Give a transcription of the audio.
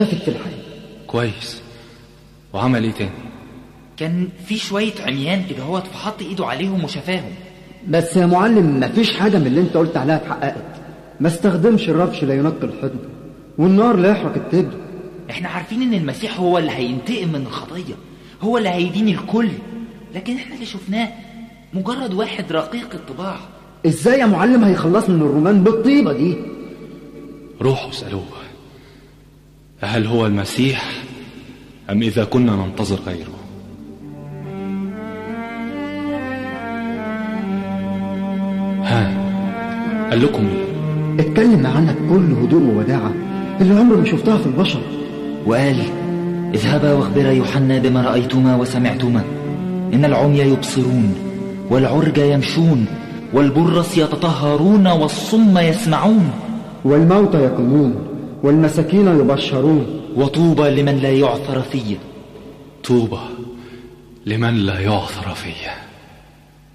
في الحي كويس وعمل ايه تاني كان في شوية عميان كده هوت فحط ايده عليهم وشفاهم بس يا معلم مفيش حاجة من اللي انت قلت عليها اتحققت ما استخدمش الربش لا ينقي الحضن والنار لا يحرق التبن احنا عارفين ان المسيح هو اللي هينتقم من الخطية هو اللي هيدين الكل لكن احنا اللي شفناه مجرد واحد رقيق الطباع ازاي يا معلم هيخلصنا من الرومان بالطيبة دي روحوا اسألوه هل هو المسيح أم إذا كنا ننتظر غيره ها قال لكم ايه اتكلم معانا بكل هدوء ووداعة اللي عمري ما شفتها في البشر وقال اذهبا واخبرا يوحنا بما رأيتما وسمعتما إن العمي يبصرون والعرج يمشون والبرص يتطهرون والصم يسمعون والموتى يقومون والمساكين يبشرون وطوبى لمن لا يعثر فيه طوبى لمن لا يعثر فيه